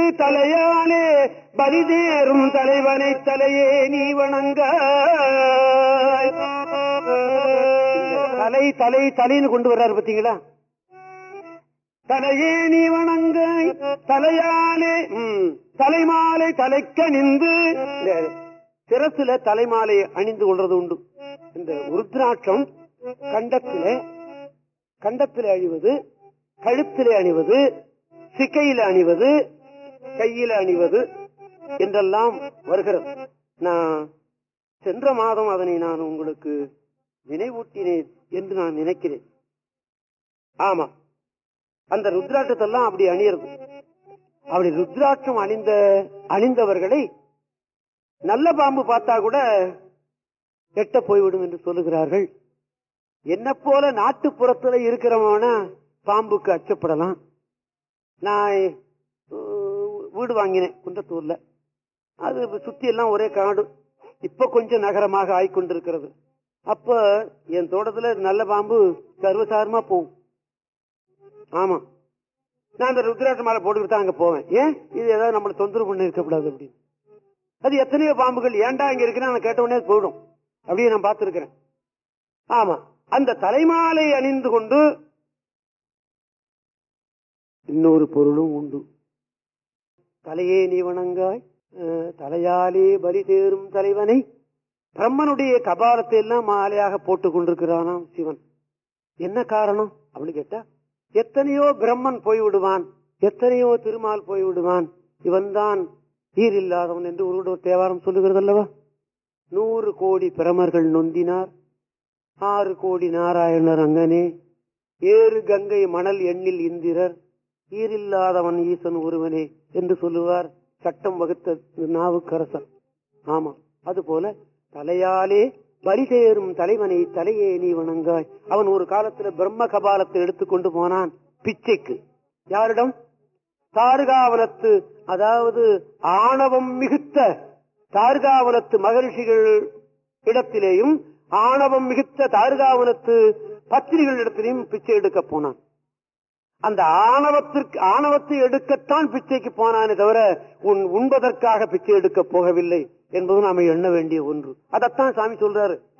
தலையாலே பலிதேறும் தலைவனை தலையே நீ வணங்க தலை தலை தலைன்னு கொண்டு வர்றாரு பாத்தீங்களா தலையே நீ வணங்க தலையாலே ம், தலைமாலை தலைக்க நின்று இந்த சிரசுல தலைமாலை அணிந்து கொள்றது உண்டு இந்த உருத்ராட்சம் கண்டத்திலே கண்டத்திலே அணிவது கழுத்திலே அணிவது சிக்கையில அணிவது கையில அணிவது என்றெல்லாம் வருகிறது நான் சென்ற மாதம் அதனை நான் உங்களுக்கு நினைவூட்டினேன் என்று நான் நினைக்கிறேன் ஆமா அந்த ருத்ராட்சத்தெல்லாம் அப்படி அணியறது அப்படி ருத்ராட்சம் அணிந்த அணிந்தவர்களை நல்ல பாம்பு பார்த்தா கூட எட்ட போய்விடும் என்று சொல்லுகிறார்கள் என்ன போல நாட்டுப்புறத்துல இருக்கிறவனா பாம்புக்கு அச்சப்படலாம் நான் உ- வீடு வாங்கினேன் குன்றத்தூர்ல அது சுத்தி எல்லாம் ஒரே காடு இப்ப கொஞ்சம் நகரமாக ஆயிக்கொண்டிருக்கிறது அப்ப என் தோட்டத்துல நல்ல பாம்பு சர்வசாரமா போகும் ஆமா நான் அந்த ருத்ராட்ச மாலை போட்டுக்கிட்டு தான் அங்க போவேன் ஏன் இது ஏதாவது நம்மளை தொந்தரவு பண்ணி இருக்கக்கூடாது அப்படின்னு அது எத்தனையோ பாம்புகள் ஏன்டா இங்க இருக்குன்னு நான் கேட்ட உடனே போயிடும் அப்படியே நான் பார்த்திருக்கிறேன் ஆமா அந்த தலைமாலை அணிந்து கொண்டு இன்னொரு பொருளும் உண்டு தலையே நீ வணங்காய் அஹ், தலையாலே பலி தேரும் தலைவனை பிரம்மனுடைய கபாலத்தை எல்லாம் மாலையாக போட்டுக் கொண்டிருக்கிறானாம் சிவன் என்ன காரணம் அப்படின்னு கேட்டா எத்தனையோ பிரம்மன் போய்விடுவான் எத்தனையோ திருமால் போய்விடுவான் இவன்தான் ஈர் இல்லாதவன் என்று ஒரு தேவாரம் சொல்லுகிறது அல்லவா நூறு கோடி பிரமர்கள் நொந்தினார் ஆறு கோடி நாராயணர் அங்கனே ஏறு கங்கை மணல் எண்ணில் இந்திரர் ஈரில்லாதவன் ஈசன் ஒருவனே என்று சொல்லுவார் சட்டம் வகுத்த நாவுக்கரசர் ஆமா அதுபோல தலையாலே பரிசேரும் தலைவனை தலையே நீ வணங்காய் அவன் ஒரு காலத்துல பிரம்ம கபாலத்தை எடுத்துக்கொண்டு போனான் பிச்சைக்கு யாரிடம் தாருகாவனத்து அதாவது ஆணவம் மிகுத்த தாருகாவனத்து மகரிஷிகள் இடத்திலேயும் ஆணவம் மிகுத்த தாருகாவனத்து பத்திரிகள் இடத்திலேயும் பிச்சை எடுக்க போனான் அந்த ஆணவத்திற்கு ஆணவத்தை எடுக்கத்தான் பிச்சைக்கு போனானே தவிர உன் உண்பதற்காக பிச்சை எடுக்க போகவில்லை என்பது நாம எண்ண வேண்டிய ஒன்று அதைத்தான் சாமி சொல்றாரு